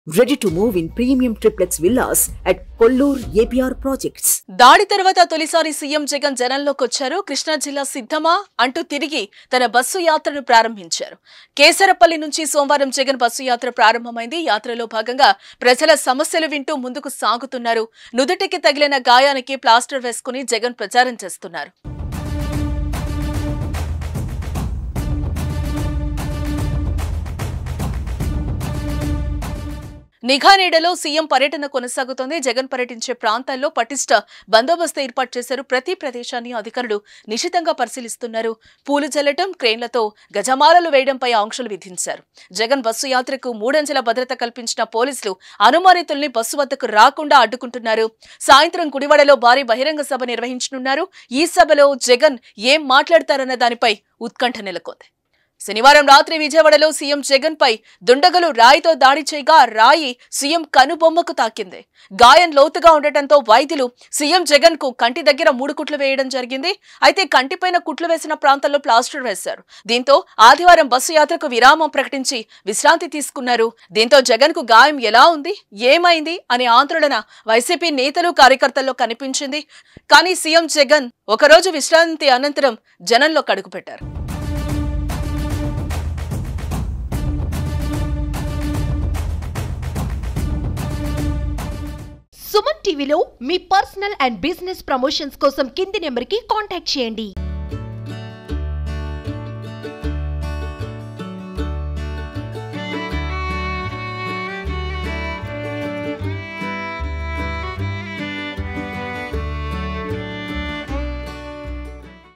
Ready to move in premium triplex villas at Kollur APR Projects. దాడి తర్వాత తొలిసారి CM Jagan జనంలోకి వచ్చారు కృష్ణా జిల్లా సిద్ధమా అంటూ తిరిగి తన బస్సు యాత్రను ప్రారంభించారు కేసరపల్లి నుంచి సోమవారం జగన్ బస్సు యాత్ర ప్రారంభమైంది యాత్రలో భాగంగా ప్రజల సమస్యలు వింటూ ముందుకు సాగుతున్నారు నుదుటికి తగిలిన గాయానికి ప్లాస్టర్ వేసుకుని జగన్ ప్రచారం చేస్తున్నారు నిఘా నీడలో సీఎం పర్యటన కొనసాగుతోంది జగన్ పర్యటించే ప్రాంతాల్లో పటిష్ట బందోబస్తు ఏర్పాటు చేశారు ప్రతి ప్రదేశాన్ని అధికారులు నిశితంగా పరిశీలిస్తున్నారు పూలు జల్లటం క్రేన్లతో గజమాలలు వేయడంపై ఆంక్షలు విధించారు జగన్ బస్సు యాత్రకు మూడంచెల భద్రత కల్పించిన పోలీసులు అనుమానితుల్ని బస్సు వద్దకు రాకుండా అడ్డుకుంటున్నారు సాయంత్రం గుడివాడలో భారీ బహిరంగ సభ నిర్వహించనున్నారు ఈ సభలో జగన్ ఏం మాట్లాడతారన్న దానిపై ఉత్కంఠ నెలకొంది శనివారం రాత్రి విజయవాడలో సీఎం జగన్ పై దుండగలు రాయితో దాడి చేయగా రాయి సీఎం కనుబొమ్మకు తాకింది గాయం లోతుగా ఉండటంతో వైద్యులు సీఎం జగన్ కు కంటి దగ్గర మూడు కుట్లు వేయడం జరిగింది అయితే కంటిపైన కుట్లు వేసిన ప్రాంతంలో ప్లాస్టర్ వేశారు దీంతో ఆదివారం బస్సు యాత్రకు విరామం ప్రకటించి విశ్రాంతి తీసుకున్నారు దీంతో జగన్ కు గాయం ఎలా ఉంది ఏమైంది అనే ఆందోళన వైసీపీ నేతలు కార్యకర్తల్లో కనిపించింది కానీ సీఎం జగన్ ఒకరోజు విశ్రాంతి అనంతరం జనంలో కడుగుపెట్టారు సుమన్ టీవీలో మీ పర్సనల్ అండ్ బిజినెస్ ప్రమోషన్స్ కోసం కింది నెంబర్కి కాంటాక్ట్ చేయండి